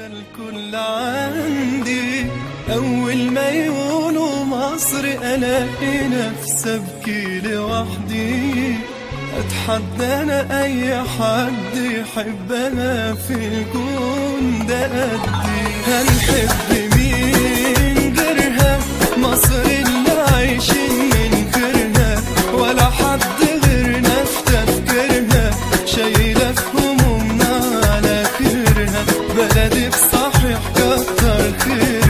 ده الكل عندي أول ما يقولوا مصر ألاقي نفسي أبكي لوحدي أتحدى أنا أي حد يحب أنا في الكون ده قدي هنحب مين غيرها مصر اللي عايشين من غيرها ولا حد غيرنا في تفكيرها شايلة في همومنا على خيرها بلدي بصحيح كتر خيرها